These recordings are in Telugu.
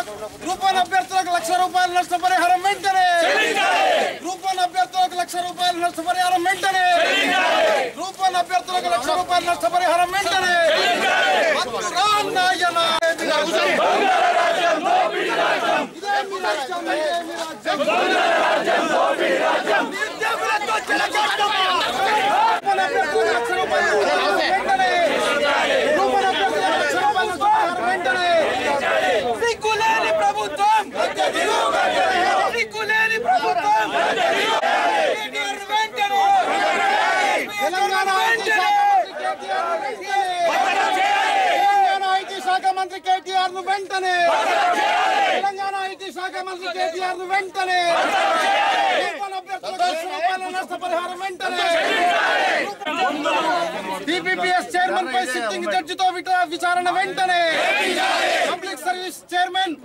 గ్రూప్ వన్ అభ్యర్థులకు లక్ష రూపాయల నష్టపరిహారం వెంటనే గ్రూప్ వన్ అభ్యర్థులకు లక్ష రూపాయల నష్టపరిహారం వెంటనే గ్రూప్ వన్ అభ్యర్థులకు లక్ష రూపాయల నష్టపరిహారం వెంటనే వద్దు రా నాయన. ఇదే మీ రాజ్యం, ఇదే మీ రాజ్యం. నిరుద్యోగులతో చెలగాటమా? గ్రూప్ వన్ అభ్యర్థులకు లక్ష రూపాయల నష్టపరిహారం వెంటనే గ్రూప్ వన్ అభ్యర్థులకు లక్ష రూపాయల నష్టపరిహారం వెంటనే సిగ్గులేని ప్రభుత్వం సిగ్గులేని ప్రభుత్వం కేటీఆర్ వెంటనే తెలంగాణ తెలంగాణ ఐటీ శాఖ మంత్రి కేటీఆర్ ను వెంటనే తెలంగాణ ఐటీ శాఖ మంత్రి కేటీఆర్ ను వెంటనే గ్రూప్ అభ్యర్థులకు లక్ష రూపాయల నష్టపరిహారం వెంటనే టీపీపీఎస్ చైర్మన్ పై సిట్టింగ్ జడ్జితో విట- విచారణ వెంటనే public service chairman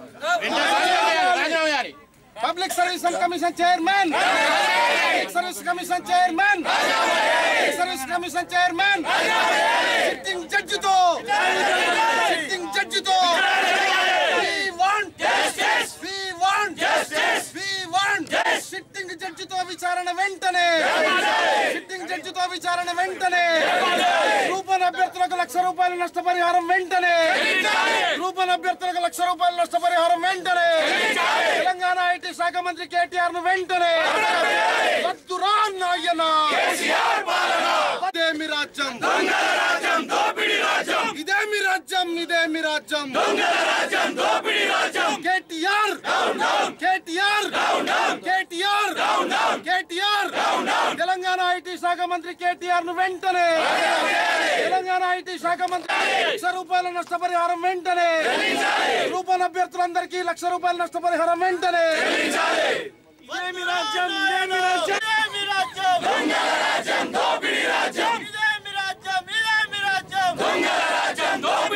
public service commission chairman public service commission chairman public service commission chairman sitting జడ్జితో సిట్టింగ్ జడ్జితో We want justice. We want justice. We want justice. Sitting జడ్జితో విచారణ వెంటనే సిట్టింగ్ జడ్జితో విచారణ వెంటనే రూపన్ అభ్యర్థులకు లక్ష రూపాయల నష్టపరిహారం వెంటనే రూపన్ అభ్యర్థులకు లక్ష రూపాయల నష్టపరిహారం వెంటనే తెలంగాణ ఐటీ శాఖ మంత్రి కేటీఆర్ ను వెంటనే రద్దురా నాయన ఇదే మీ రాజ్యం ఇదే మీ రాజ్యం ఇదే మీ రాజ్యం KTR KTR KTR KTR Telangana IT శాఖ మంత్రి కేటీఆర్ ను వెంటనే తెలంగాణ ఐటీ శాఖ మంత్రి లక్ష రూపాయల నష్టపరిహారం వెంటనే రూపాయల అభ్యర్థులందరికీ లక్ష రూపాయల నష్టపరిహారం వెంటనే ఇదేమి రాజ్యం ఇదేమి రాజ్యం ఇదేమి రాజ్యం ఇదేమి రాజ్యం ఇదేమి రాజ్యం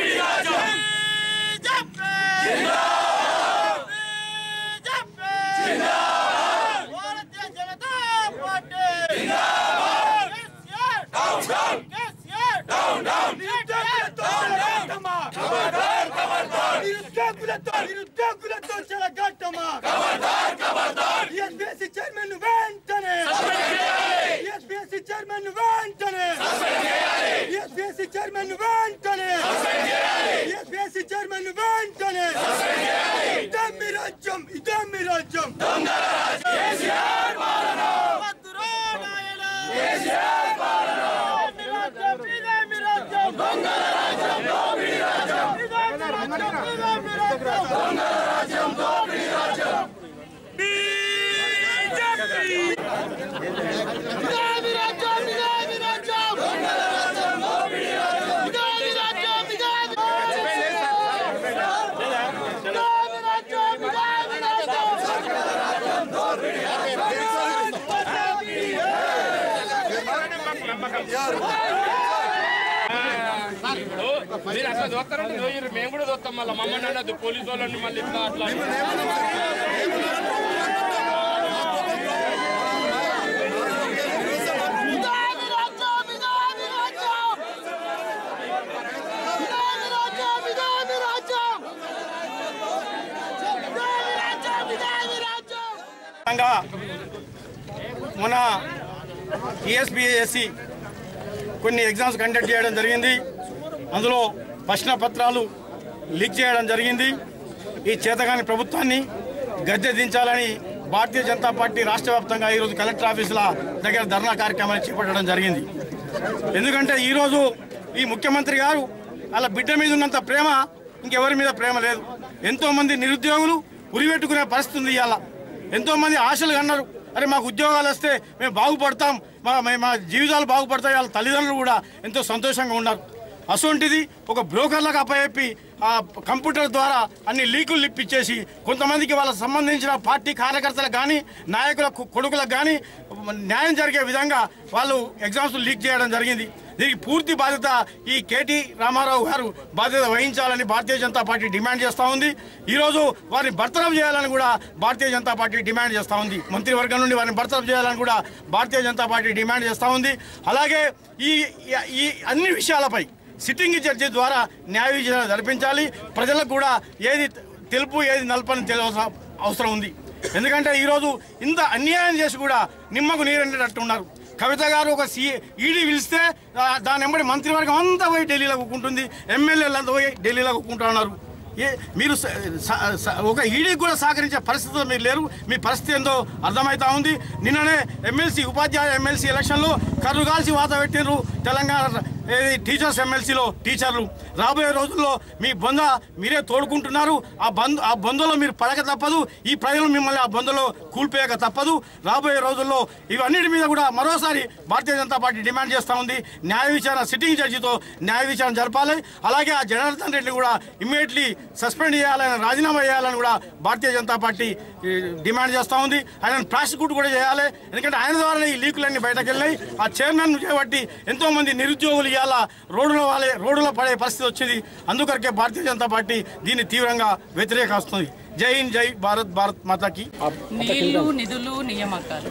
భారతీయ జనతా పార్టీ నిరుద్యోగులతో నిరుద్యోగులతో చెలగట్టమా ఎస్బీఎస్సీ చైర్మన్ వెంటనే ఎస్బీఎస్సీ చైర్మన్ వెంటనే ఎస్బీఎస్సీ చైర్మన్ వెంటనే ఎస్బీఎస్సీ చైర్మన్ వెంటనే ఇదే మీ రాజ్యం ఇదే మీ రాజ్యం వద్దురా నాయనా. ఇదే మీ రాజ్యం, ఇదే మీ రాజ్యం. ఇదే మీ రాజ్యం, ఇదే మీ రాజ్యం. మీరు అట్లా చూస్తారంటే చూయరు మేము కూడా చూస్తాం మళ్ళీ మమ్మల్ని అన్నది పోలీసు వాళ్ళని మళ్ళీ ఇట్లా అట్లా విధంగా మన టీఎస్బిఎస్సి కొన్ని ఎగ్జామ్స్ కండక్ట్ చేయడం జరిగింది అందులో ప్రశ్న పత్రాలు లీక్ చేయడం జరిగింది ఈ చేతగాని ప్రభుత్వాన్ని గద్దె దించాలని భారతీయ జనతా పార్టీ రాష్ట్ర వ్యాప్తంగా ఈరోజు కలెక్టర్ ఆఫీసుల దగ్గర ధర్నా కార్యక్రమాన్ని చేపట్టడం జరిగింది ఎందుకంటే ఈరోజు ఈ ముఖ్యమంత్రి గారు వాళ్ళ బిడ్డ మీద ఉన్నంత ప్రేమ ఇంకెవరి మీద ప్రేమ లేదు ఎంతోమంది నిరుద్యోగులు ఉరిపెట్టుకునే పరిస్థితి ఉంది ఇవాళ ఎంతోమంది ఆశలు కన్నారు అరే మాకు ఉద్యోగాలు వస్తే మేము బాగుపడతాం మా మే- మా జీవితాలు బాగుపడతాయి వాళ్ళ తల్లిదండ్రులు కూడా ఎంతో సంతోషంగా ఉన్నారు అసొంటిది ఒక బ్రోకర్లకు అప్పచెప్పి ఆ కంప్యూటర్ ద్వారా అన్ని లీకులు లిప్పించేసి కొంతమందికి వాళ్ళకి సంబంధించిన పార్టీ కార్యకర్తలకు కానీ నాయకుల కు- కొడుకులకు కానీ న్యాయం జరిగే విధంగా వాళ్ళు ఎగ్జామ్స్ లీక్ చేయడం జరిగింది దీనికి పూర్తి బాధ్యత ఈ కేటీ రామారావు గారు బాధ్యత వహించాలని భారతీయ జనతా పార్టీ డిమాండ్ చేస్తూ ఉంది ఈరోజు వారిని బర్తరఫ్ చేయాలని కూడా భారతీయ జనతా పార్టీ డిమాండ్ చేస్తూ ఉంది మంత్రివర్గం నుండి వారిని బర్తరఫ్ చేయాలని కూడా భారతీయ జనతా పార్టీ డిమాండ్ చేస్తూ ఉంది అలాగే ఈ ఈ అన్ని విషయాలపై సిట్టింగ్ జడ్జి ద్వారా న్యాయ విచారణ జరిపించాలి ప్రజలకు కూడా ఏది తెలుపు ఏది నలుపని తెలియవలసిన అవసరం ఉంది ఎందుకంటే ఈరోజు ఇంత అన్యాయం చేసి కూడా నిమ్మకు నీరెండేటట్టు ఉన్నారు కవిత గారు ఒక సి ఈడీ పిలిస్తే ఆ, దాని వెంబడి మంత్రివర్గం అంతా పోయి ఢిల్లీలో కూకుంటుంది ఎమ్మెల్యేలు అంతా పోయి ఢిల్లీలో కూకుంటున్నారు ఏ మీరు స- స- స- ఒక ఈడీకి కూడా సహకరించే పరిస్థితిలో మీరు లేరు మీ పరిస్థితి ఏందో అర్థమవుతా ఉంది నిన్ననే ఎమ్మెల్సీ ఉపాధ్యాయ ఎమ్మెల్సీ ఎలక్షన్లో కర్రు కాల్చి వాత పెట్టినారు తెలంగాణ ఏది టీచర్స్ ఎమ్మెల్సీలో టీచర్లు రాబోయే రోజుల్లో మీ బొంద మీరే తోడుకుంటున్నారు ఆ బంద్ ఆ బొందలో మీరు పడక తప్పదు ఈ ప్రజలు మిమ్మల్ని ఆ బొందలో కూల్పోయక తప్పదు రాబోయే రోజుల్లో ఇవన్నిటి మీద కూడా మరోసారి భారతీయ జనతా పార్టీ డిమాండ్ చేస్తూ ఉంది న్యాయ విచారణ సిట్టింగ్ జడ్జితో న్యాయ విచారణ జరపాలి అలాగే ఆ జనార్దన్ రెడ్డిని కూడా ఇమ్మీడియట్లీ సస్పెండ్ చేయాలని రాజీనామా చేయాలని కూడా భారతీయ జనతా పార్టీ ఈ, డిమాండ్ చేస్తూ ఉంది ఆయన ప్రాసిక్యూట్ కూడా చేయాలి ఎందుకంటే ఆయన ద్వారానే ఈ లీకులన్నీ బయటకు వెళ్ళినాయి ఆ చైర్మన్ చేయబట్టి ఎంతో మంది నిరుద్యోగులు ఇవాళ రోడ్డులో వాళ్ళే రోడ్డులో పడే పరిస్థితి వచ్చింది అందుకొరకే భారతీయ జనతా పార్టీ దీన్ని తీవ్రంగా వ్యతిరేకిస్తుంది జై హింద్ జై భారత్ భారత్ మాతాకి నీళ్లు నిధులు నియామకాలు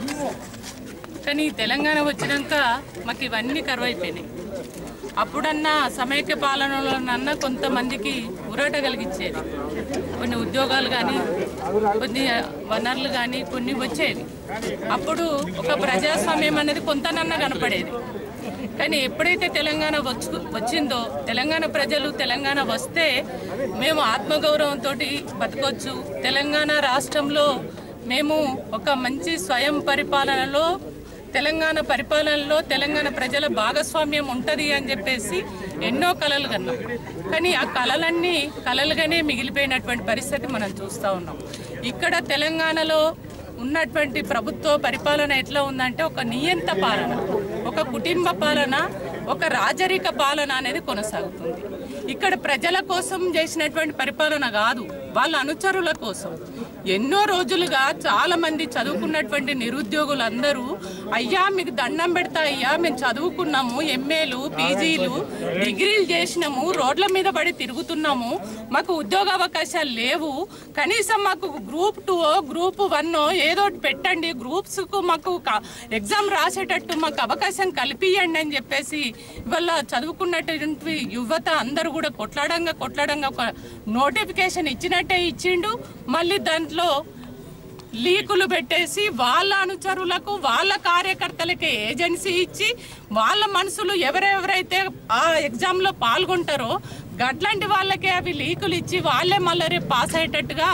కానీ తెలంగాణ వచ్చినాక మాకు ఇవన్నీ కరువైపోయినాయి అప్పుడన్నా సమైక్య పాలనలోనన్నా కొంతమందికి ఉరాట కలిగించేది కొన్ని ఉద్యోగాలు కానీ కొన్ని వనరులు కానీ కొన్ని వచ్చేవి అప్పుడు ఒక ప్రజాస్వామ్యం అనేది కొంతనన్నా కనపడేది కానీ ఎప్పుడైతే తెలంగాణ వచ్చు వచ్చిందో తెలంగాణ ప్రజలు తెలంగాణ వస్తే మేము ఆత్మగౌరవంతో బతకొచ్చు తెలంగాణ రాష్ట్రంలో మేము ఒక మంచి స్వయం పరిపాలనలో తెలంగాణ పరిపాలనలో తెలంగాణ ప్రజల భాగస్వామ్యం ఉంటుంది అని చెప్పేసి ఎన్నో కలలు కన్నాం కానీ ఆ కలలన్నీ కలలుగానే మిగిలిపోయినటువంటి పరిస్థితి మనం చూస్తూ ఉన్నాం ఇక్కడ తెలంగాణలో ఉన్నటువంటి ప్రభుత్వ పరిపాలన ఎట్లా ఉందంటే ఒక నియంత పాలన ఒక కుటుంబ పాలన ఒక రాజరిక పాలన అనేది కొనసాగుతుంది ఇక్కడ ప్రజల కోసం చేసినటువంటి పరిపాలన కాదు వాళ్ళ అనుచరుల కోసం ఎన్నో రోజులుగా చాలా మంది చదువుకున్నటువంటి నిరుద్యోగులందరూ అయ్యా మీకు దండం పెడతా అయ్యా మేము చదువుకున్నాము ఎంఏలు పీజీలు డిగ్రీలు చేసినాము రోడ్ల మీద పడి తిరుగుతున్నాము మాకు ఉద్యోగ అవకాశాలు లేవు కనీసం మాకు గ్రూప్ టూ గ్రూప్ వన్ ఏదో ఒకటి పెట్టండి గ్రూప్స్ కు మాకు క- ఎగ్జామ్ రాసేటట్టు మాకు అవకాశం కల్పియండి అని చెప్పేసి ఇవాళ చదువుకున్నటువంటి యువత అందరూ కూడా కొట్లాడంగా కొట్లాడంగా ఒక నోటిఫికేషన్ ఇచ్చినట్టే ఇచ్చిండు మళ్ళీ దాంట్లో లీకులు పెట్టేసి వాళ్ళ అనుచరులకు వాళ్ళ కార్యకర్తలకి ఏజెన్సీ ఇచ్చి వాళ్ళ మనసులు ఎవరెవరైతే ఆ ఎగ్జామ్ లో పాల్గొంటారో అట్లాంటి వాళ్ళకే అవి లీకులు ఇచ్చి వాళ్ళే మళ్ళీ రేపు పాస్ అయ్యేటట్టుగా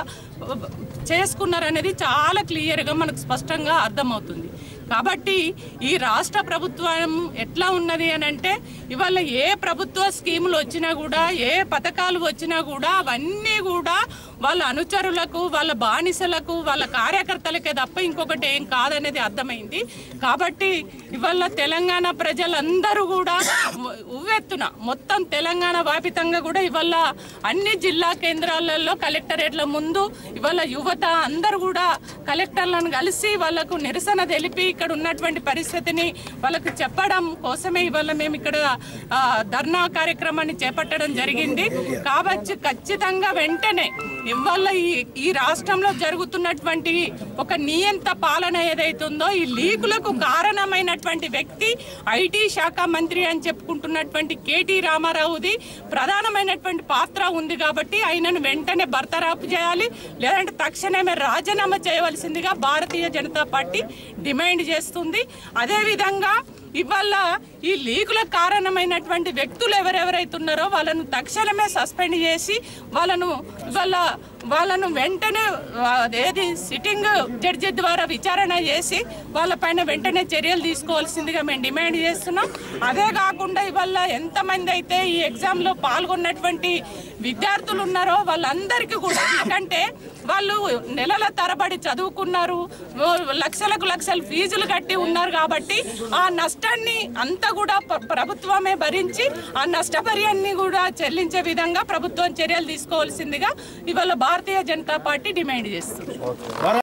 చేసుకున్నారనేది చాలా క్లియర్గా మనకు స్పష్టంగా అర్థమవుతుంది కాబట్టి ఈ రాష్ట్ర ప్రభుత్వం ఎట్లా ఉన్నది అని అంటే ఇవాళ ఏ ప్రభుత్వ స్కీములు వచ్చినా కూడా ఏ పథకాలు వచ్చినా కూడా అవన్నీ కూడా వాళ్ళ అనుచరులకు వాళ్ళ బానిసలకు వాళ్ళ కార్యకర్తలకే తప్ప ఇంకొకటి ఏం కాదనేది అర్థమైంది కాబట్టి ఇవాళ తెలంగాణ ప్రజలందరూ కూడా ఉవ్వెత్తున మొత్తం తెలంగాణ వ్యాపితంగా కూడా ఇవాళ అన్ని జిల్లా కేంద్రాలలో కలెక్టరేట్ల ముందు ఇవాళ యువత అందరూ కూడా కలెక్టర్లను కలిసి వాళ్ళకు నిరసన తెలిపి ఇక్కడ ఉన్నటువంటి పరిస్థితిని వాళ్ళకు చెప్పడం కోసమే ఇవాళ మేము ఇక్కడ ఆ, ధర్నా కార్యక్రమాన్ని చేపట్టడం జరిగింది కాబట్టి ఖచ్చితంగా వెంటనే ఇవాళ ఈ ఈ రాష్ట్రంలో జరుగుతున్నటువంటి ఒక నియంత పాలన ఏదైతుందో ఈ లీకులకు కారణమైనటువంటి వ్యక్తి ఐటీ శాఖ మంత్రి అని చెప్పుకుంటున్నటువంటి కేటీ రామారావుది ప్రధానమైనటువంటి పాత్ర ఉంది కాబట్టి ఆయనను వెంటనే బర్తరాపు చేయాలి లేదంటే తక్షణమే రాజీనామా చేయవలసిందిగా భారతీయ జనతా పార్టీ డిమాండ్ చేస్తుంది అదేవిధంగా ఇవాళ ఈ లీకులకు కారణమైనటువంటి వ్యక్తులు ఎవరెవరైతే ఉన్నారో వాళ్ళను తక్షణమే సస్పెండ్ చేసి వాళ్ళను ఇవాళ వాళ్ళను వెంటనే ఆ, ఏది సిట్టింగ్ జడ్జి ద్వారా విచారణ చేసి వాళ్ళపైన వెంటనే చర్యలు తీసుకోవాల్సిందిగా మేము డిమాండ్ చేస్తున్నాం అదే కాకుండా ఇవాళ ఎంతమంది అయితే ఈ ఎగ్జామ్ లో పాల్గొన్నటువంటి విద్యార్థులు ఉన్నారో వాళ్ళందరికీ కూడా ఎందుకంటే వాళ్ళు నెలల తరబడి చదువుకున్నారు ఓ లక్షలకు లక్షలు ఫీజులు కట్టి ఉన్నారు కాబట్టి ఆ నష్టాన్ని అంతా కూడా ప్ర- ప్రభుత్వమే భరించి ఆ నష్టపరియాన్ని కూడా చెల్లించే విధంగా ప్రభుత్వం చర్యలు తీసుకోవాల్సిందిగా ఇవాళ భారతీయ జనతా పార్టీ డిమాండ్ చేస్తుంది